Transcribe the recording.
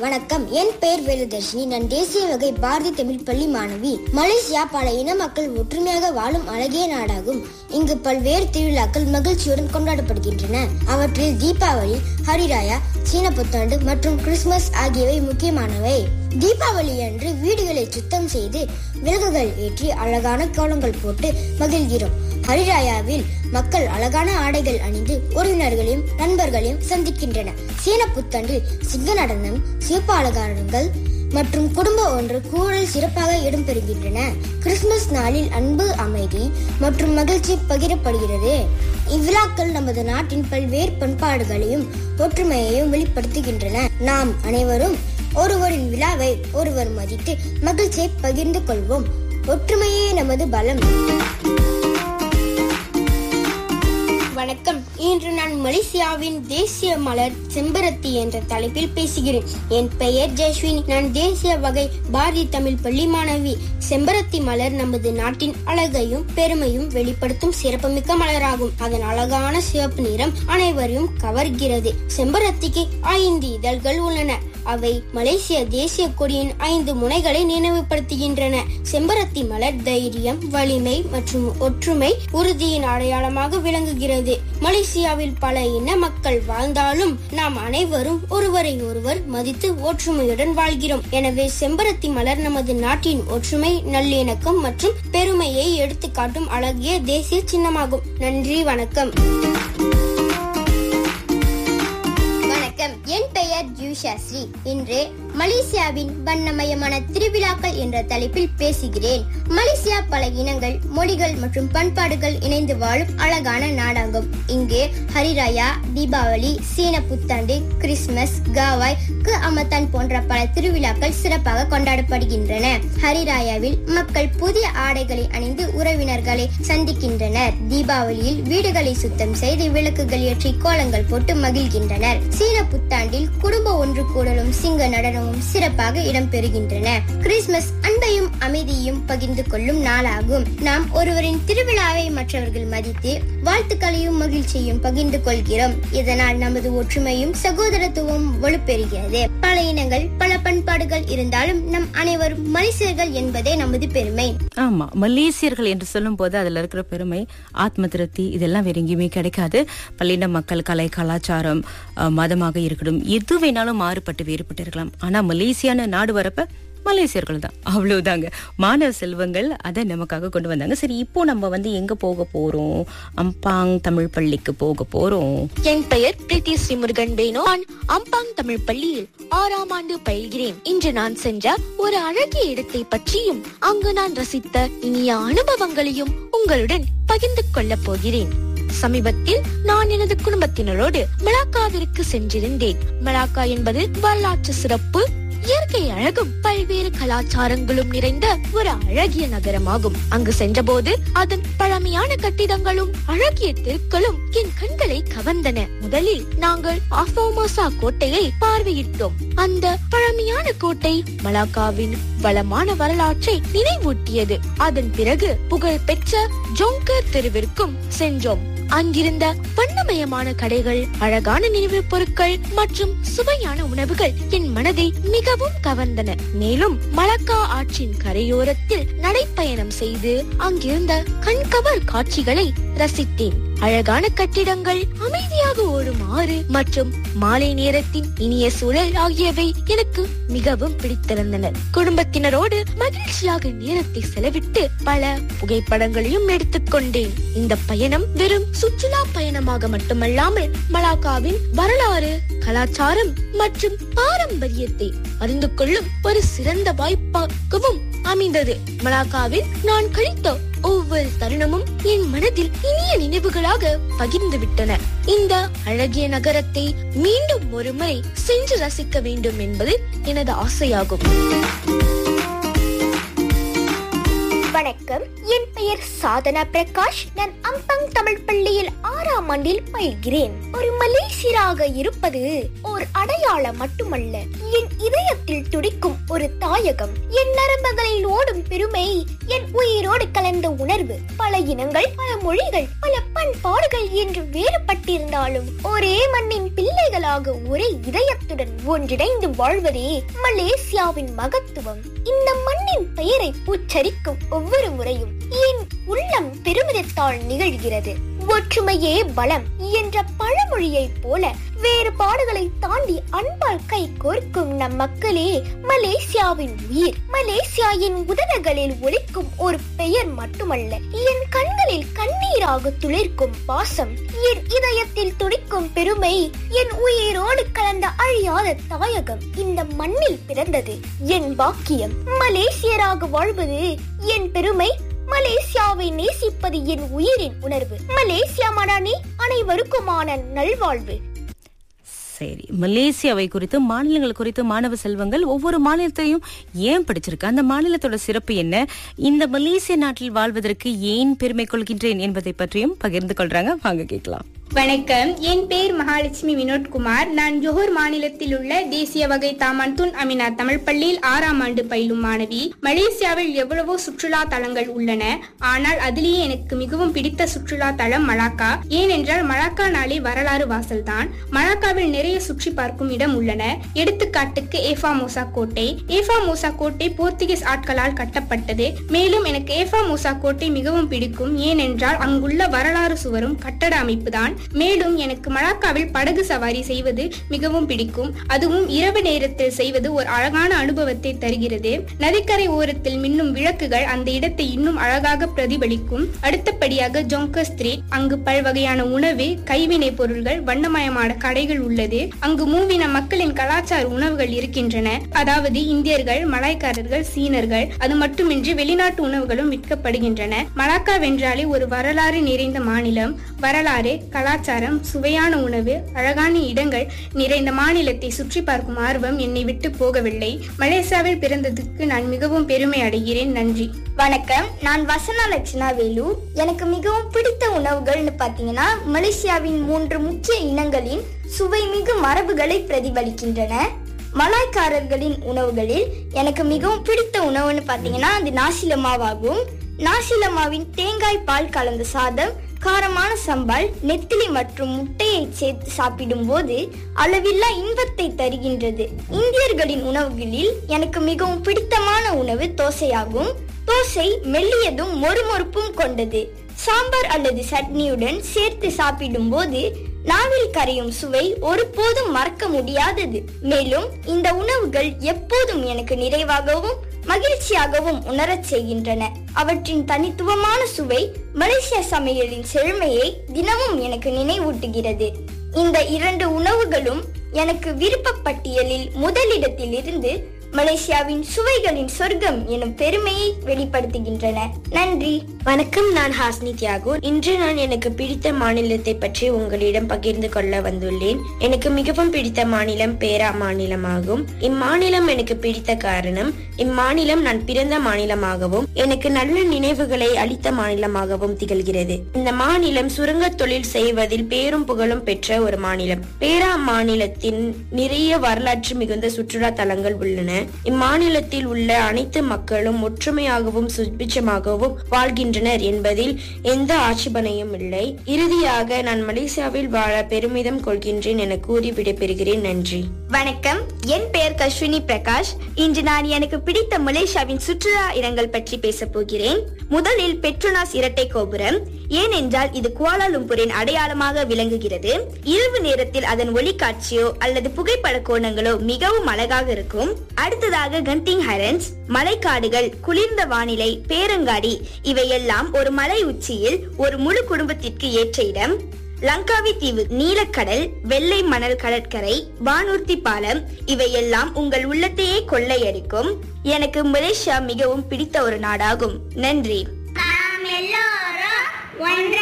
வணக்கம் என் பெயர் வேலுதர்ஷினி நான் தேசிய வகை பாரதி தமிழ் பள்ளி மாணவி மலேசியா பல இன மக்கள் ஒற்றுமையாக வாழும் அழகிய நாடாகும் இங்கு பல்வேறு திருவிழாக்கள் மகிழ்ச்சியுடன் கொண்டாடப்படுகின்றன அவற்றில் தீபாவளி ஹரிராயா சீன புத்தாண்டு மற்றும் கிறிஸ்துமஸ் ஆகியவை முக்கியமானவை தீபாவளி அன்று வீடுகளை சுத்தம் செய்து விளக்குகள் ஏற்றி அழகான கோலங்கள் போட்டு மகிழ்கிறோம் ஹரிராயாவில் மக்கள் அழகான ஆடைகள் அணிந்து உறவினர்களையும் நண்பர்களையும் சந்திக்கின்றனர் சீன புத்தாண்டில் சிங்க நடனம் சிவப்பு அலங்காரங்கள் மற்றும் குடும்ப ஒன்று கூடல் சிறப்பாக இடம்பெறுகின்றன கிறிஸ்துமஸ் நாளில் அன்பு அமைதி மற்றும் மகிழ்ச்சி பகிரப்படுகிறது இவ்விழாக்கள் நமது நாட்டின் பல்வேறு பண்பாடுகளையும் ஒற்றுமையையும் வெளிப்படுத்துகின்றன நாம் அனைவரும் ஒருவரின் விழாவை ஒருவர் மதித்து மகிழ்ச்சியை பகிர்ந்து கொள்வோம் ஒற்றுமையே நமது பலம் வணக்கம் இன்று நான் மலேசியாவின் தேசிய மலர் செம்பருத்தி என்ற தலைப்பில் பேசுகிறேன் என் பெயர் ஜெஸ்வினி நான் தேசிய வகை பாரதி தமிழ் பள்ளி மாணவி செம்பருத்தி மலர் நமது நாட்டின் அழகையும் பெருமையும் வெளிப்படுத்தும் சிறப்புமிக்க மலராகும் அதன் அழகான சிவப்பு நிறம் அனைவரையும் கவர்கிறது செம்பருத்திக்கு ஐந்து இதழ்கள் உள்ளன அவை மலேசிய தேசிய கொடியின் ஐந்து முனைகளை நினைவுபடுத்துகின்றன செம்பருத்தி மலர் தைரியம் வலிமை மற்றும் ஒற்றுமை உறுதியின் அடையாளமாக விளங்குகிறது மலேசியாவில் பல இன மக்கள் வாழ்ந்தாலும் நாம் அனைவரும் ஒருவரை ஒருவர் மதித்து ஒற்றுமையுடன் வாழ்கிறோம் எனவே செம்பருத்தி மலர் நமது நாட்டின் ஒற்றுமை நல்லிணக்கம் மற்றும் பெருமையை எடுத்துக்காட்டும் அழகிய தேசிய சின்னமாகும் நன்றி வணக்கம் வணக்கம் என் பெயர் ஜூஷா ஸ்ரீ இன்று மலேசியாவின் வண்ணமயமான திருவிழாக்கள் என்ற தலைப்பில் பேசுகிறேன் மலேசியா பல இனங்கள் மொழிகள் மற்றும் பண்பாடுகள் இணைந்து வாழும் அழகான நாடாகும் இங்கு ஹரிராயா தீபாவளி சீன புத்தாண்டு கிறிஸ்துமஸ் காவாய் கு அமத்தான் போன்ற பல திருவிழாக்கள் சிறப்பாக கொண்டாடப்படுகின்றன ஹரிராயாவில் மக்கள் புதிய ஆடைகளை அணிந்து உறவினர்களை சந்திக்கின்றனர் தீபாவளியில் வீடுகளை சுத்தம் செய்து விளக்குகள் ஏற்றி கோலங்கள் போட்டு மகிழ்கின்றனர் சீன புத்தாண்டில் குடும்ப ஒன்று கூடலும் சிங்க நடனமும் சிறப்பாக இடம்பெறுகின்றன கிறிஸ்துமஸ் அன்பையும் அமைதியையும் பகிர்ந்து கொள்ளும் நாளாகும் நாம் ஒருவரின் திருவிழாவை மற்றவர்கள் மதித்து வாழ்த்துக்களையும் மகிழ்ச்சியையும் பகிர்ந்து கொள்கிறோம் இதனால் நமது ஒற்றுமையும் சகோதரத்துவம் வலுப்பெறுகிறது பல இனங்கள் பல பண்பாடுகள் இருந்தாலும் நம் அனைவரும் மனுஷர்கள் என்பதே நமது பெருமை ஆமா மலேசியர்கள் என்று சொல்லும் போது அதுல இருக்கிற பெருமை ஆத்ம திருப்தி இதெல்லாம் வேற எங்கேயுமே கிடைக்காது பல்லின மக்கள் கலை கலாச்சாரம் அஹ், மதமாக இருக்கட்டும் எது வேணாலும் மாறுபட்டு வேறுபட்டு இருக்கலாம் ஆனா மலேசியான நாடு வரப்ப மலேசியர்கள் தான் அவ்வளவுதாங்க மாணவ செல்வங்கள் அதை நமக்காக கொண்டு வந்தாங்க சரி இப்போ நம்ம வந்து எங்க போக போறோம் அம்பாங் தமிழ் பள்ளிக்கு போக போறோம் என் பெயர் பிரீத்தி ஸ்ரீமுருகன் பேனோ நான் அம்பாங் தமிழ் பள்ளியில் ஆறாம் ஆண்டு பயில்கிறேன் இன்று நான் சென்ற ஒரு அழகிய இடத்தை பற்றியும் அங்கு நான் ரசித்த இனிய அனுபவங்களையும் உங்களுடன் பகிர்ந்து கொள்ளப் போகிறேன் சமீபத்தில் நான் எனது குடும்பத்தினரோடு மலாக்காவிற்கு சென்றிருந்தேன் மலாக்கா என்பது வரலாற்று சிறப்பு இயற்கை அழகும் பல்வேறு கலாச்சாரங்களும் நிறைந்த ஒரு அழகிய நகரமாகும் அங்கு சென்றபோது அதன் பழமையான கட்டிடங்களும் அழகிய தெருக்களும் என் கண்களை கவர்ந்தன முதலில் நாங்கள் ஆஃபோமோசா கோட்டையை பார்வையிட்டோம் அந்த பழமையான கோட்டை மலாக்காவின் வளமான வரலாற்றை நினைவூட்டியது அதன் பிறகு புகழ்பெற்ற ஜோங்கர் தெருவிற்கும் சென்றோம் அங்கிருந்த வண்ணமயமான கடைகள் அழகான நினைவு பொருட்கள் மற்றும் சுவையான உணவுகள் என் மனதை மிகவும் கவர்ந்தன மேலும் மலக்கா ஆற்றின் கரையோரத்தில் நடைப்பயணம் செய்து அங்கிருந்த கண்கவர் காட்சிகளை ரசித்தேன் அழகான கட்டிடங்கள் அமைதியாக ஓடும் ஆறு மற்றும் மாலை நேரத்தின் இனிய சூழல் ஆகியவை எனக்கு மிகவும் பிடித்திருந்தன குடும்பத்தினரோடு மகிழ்ச்சியாக நேரத்தை செலவிட்டு பல புகைப்படங்களையும் எடுத்துக்கொண்டேன் இந்த பயணம் வெறும் சுற்றுலா பயணமாக மட்டுமல்லாமல் மலாக்காவின் வரலாறு கலாச்சாரம் மற்றும் பாரம்பரியத்தை அறிந்து கொள்ளும் ஒரு சிறந்த வாய்ப்பாகவும் அமைந்தது மலாக்காவில் நான் கழித்த ஒவ்வொரு தருணமும் என் மனதில் இனிய நினைவுகளாக பகிர்ந்து விட்டன இந்த அழகிய நகரத்தை மீண்டும் ஒரு முறை சென்று ரசிக்க வேண்டும் என்பது எனது ஆசையாகும் வணக்கம் என் பெயர் சாதனா பிரகாஷ் நான் அம்பங் தமிழ் பள்ளியில் ஆறாம் ஆண்டில் பயில்கிறேன் ஒரு மலேசியராக இருப்பது ஓர் அடையாளம் மட்டுமல்ல என் இதயத்தில் துடிக்கும் ஒரு தாயகம் என் நரம்புகளில் ஓடும் பெருமை என் உயிரோடு கலந்த உணர்வு பல இனங்கள் பல மொழிகள் பல பண்பாடுகள் என்று வேறுபட்டிருந்தாலும் ஒரே மண்ணின் பிள்ளைகளாக ஒரே இதயத்துடன் ஒன்றிணைந்து வாழ்வதே மலேசியாவின் மகத்துவம் இந்த மண்ணின் பெயரை உச்சரிக்கும் ஒவ்வொரு முறையும் என் உள்ளம் பெருமிதத்தால் நிகழ்கிறது ஒற்றுமையே பலம் என்ற பழமொழியைப் போல வேறுபாடுகளை தாண்டி அன்பால் கை கோர்க்கும் நம் மக்களே மலேசியாவின் உயிர் மலேசியா என் உதடுகளில் ஒலிக்கும் ஒரு பெயர் மட்டுமல்ல என் கண்களில் கண்ணீராக துளிர்க்கும் பாசம் என் இதயத்தில் துடிக்கும் பெருமை என் உயிரோடு கலந்த அழியாத தாயகம் இந்த மண்ணில் பிறந்தது என் பாக்கியம் மலேசியராக வாழ்வது என் பெருமை மலேசியாவை நேசிப்பது என் உயிரின் உணர்வு மலேசியா மடானி அனைவருக்குமான நல்வாழ்வு சரி மலேசியாவை குறித்து மாநிலங்கள் குறித்து மாணவ செல்வங்கள் ஒவ்வொரு மாநிலத்தையும் ஏன் படிச்சிருக்கு அந்த மாநிலத்தோட சிறப்பு என்ன இந்த மலேசிய நாட்டில் வாழ்வதற்கு ஏன் பெருமை கொள்கின்றேன் என்பதை பற்றியும் பகிர்ந்து கொள்றாங்க வாங்க கேட்கலாம் வணக்கம் என் பெயர் மகாலட்சுமி வினோத்குமார் நான் ஜோஹர் மாநிலத்தில் உள்ள தேசிய வகை தாமான் துன் அமினா தமிழ் பள்ளியில் ஆறாம் ஆண்டு பயிலும் மாணவி மலேசியாவில் எவ்வளவோ சுற்றுலா தலங்கள் உள்ளன ஆனால் அதிலேயே எனக்கு மிகவும் பிடித்த சுற்றுலா தலம் மலாக்கா ஏனென்றால் மலாக்கா நாளே வரலாறு வாசல்தான் மலாக்காவில் நிறைய சுற்றி பார்க்கும் இடம் உள்ளன எடுத்துக்காட்டுக்கு ஏஃபா மோசா கோட்டை ஏஃபா மோசா கோட்டை போர்த்துகீஸ் ஆட்களால் கட்டப்பட்டது மேலும் எனக்கு ஏஃபா மோசா கோட்டை மிகவும் பிடிக்கும் ஏனென்றால் அங்குள்ள வரலாறு சுவரும் கட்டட அமைப்புதான் மேலும் எனக்கு மலாக்காவில் படகு சவாரி செய்வது மிகவும் பிடிக்கும் அதுவும் இரவு நேரத்தில் செய்வது ஒரு அழகான அனுபவத்தை தருகிறது நதிக்கரை ஓரத்தில் மின்னும் விளக்குகள் அந்த இடத்தை இன்னும் அழகாக பிரதிபலிக்கும் அடுத்தபடியாக ஜொங்கர் ஸ்ட்ரீட் அங்கு பல்வகையான உணவு கைவினை பொருள்கள் வண்ணமயமான கடைகள் உள்ளது அங்கு மூவின மக்களின் கலாச்சார உணவுகள் இருக்கின்றன அதாவது இந்தியர்கள் மலாய்க்காரர்கள் சீனர்கள் அது மட்டுமின்றி வெளிநாட்டு உணவுகளும் விற்கப்படுகின்றன மலாக்கா வென்றாலே ஒரு வரலாறு நிறைந்த மாநிலம் வரலாறு கலாச்சாரம் சுவையான உணவு அழகான இடங்கள் நிறைந்த மாநிலத்தை சுற்றி பார்க்கும் ஆர்வம் என்னை விட்டு போகவில்லை மலேசியாவில் பிறந்ததுக்கு நான் மிகவும் பெருமை அடைகிறேன் நன்றி வணக்கம் நான் வசனா லட்சணா வேலு எனக்கு மிகவும் பிடித்த உணவுகள்னு பாத்தீங்கன்னா மலேசியாவின் மூன்று முக்கிய இனங்களின் சுவைமிகு மரபுகளை பிரதிபலிக்கின்றன மலாய்க்காரர்களின் உணவுகளில் எனக்கு மிகவும் பிடித்த உணவுன்னு பாத்தீங்கன்னா அது நாசிலமாவாகும் நாசிலமாவின் தேங்காய் பால் கலந்த சாதம் காரமான சம்பால் நெத்திலி மற்றும் முட்டையை சேர்த்து சாப்பிடும்போது அளவில்லா இன்பத்தை தருகின்றது இந்தியர்களின் உணவுகளில் எனக்கு மிகவும் பிடித்தமான உணவு தோசையாகும் தோசை மெல்லியதும் மொறுமொறுப்பும் கொண்டது சாம்பார் அல்லது சட்னியுடன் சேர்த்து சாப்பிடும்போது நாவில் கரையும் சுவை ஒருபோதும் மறக்க முடியாதது மேலும் இந்த உணவுகள் எப்போதும் எனக்கு நிறைவாகவும் மகிழ்ச்சியாகவும் உணரச் செய்கின்றன அவற்றின் தனித்துவமான சுவை மலேசிய சமையலின் செழுமையை தினமும் எனக்கு நினைவூட்டுகிறது இந்த இரண்டு உணவுகளும் எனக்கு விருப்ப பட்டியலில் முதலிடத்தில் இருந்து மலேசியாவின் சுவைகளின் சொர்க்கம் எனும் பெருமையை வெளிப்படுத்துகின்றன நன்றி வணக்கம் நான் ஹாஸ்னி தியாகு இன்று நான் எனக்கு பிடித்த மாநிலத்தை பற்றி உங்களிடம் பகிர்ந்து கொள்ள வந்துள்ளேன் எனக்கு மிகவும் பிடித்த மாநிலம் பேரா மாநிலமாகும் இம்மாநிலம் எனக்கு பிடித்த காரணம் இம்மாநிலம் நான் பிறந்த மாநிலமாகவும் எனக்கு நல்ல நினைவுகளை அளித்த மாநிலமாகவும் திகழ்கிறது இந்த மாநிலம் சுரங்க தொழில் செய்வதில் பேரும் புகழும் பெற்ற ஒரு மாநிலம் பேரா மாநிலத்தின் நிறைய வரலாற்று மிகுந்த சுற்றுலா தலங்கள் உள்ளன இம்மாநிலத்தில் உள்ள அனைத்து மக்களும் ஒற்றுமையாகவும் சுபிட்சமாகவும் வாழ்கின்றனர் என்பதில் எந்த ஆட்சேபனையும் இல்லை இறுதியாக நான் மலேசியாவில் வாழ பெருமிதம் கொள்கின்றேன் என கூறி விடைபெறுகிறேன் நன்றி வணக்கம் என் பெயர் கஸ்வினி பிரகாஷ் இன்று நான் எனக்கு பிடித்த மலேசியாவின் சுற்றுலா இடங்கள் பற்றி பேசப் போகிறேன் முதலில் பெட்ரோனாஸ் இரட்டை கோபுரம் ஏனென்றால் இது குவாலாலும்பூரின் அடையாளமாக விளங்குகிறது இரவு நேரத்தில் அதன் ஒளிக்காட்சியோ அல்லது புகைப்பட கோணங்களோ மிகவும் அழகாக இருக்கும் அடுத்ததாக கண்டிங் ஹைரன்ஸ் மலைக்காடுகள் குளிர்ந்த வானிலை பேரங்காடி இவையெல்லாம் ஒரு மலை உச்சியில் ஒரு முழு குடும்பத்திற்கு ஏற்ற இடம் லங்காவி தீவு நீலக்கடல் வெள்ளை மணல் கடற்கரை வானூர்த்தி பாலம் இவையெல்லாம் உங்கள் உள்ளத்தையே கொள்ளையடிக்கும் எனக்கு மலேசியா மிகவும் பிடித்த ஒரு நாடாகும் நன்றி நாம் எல்லோரும் ஒன்றாக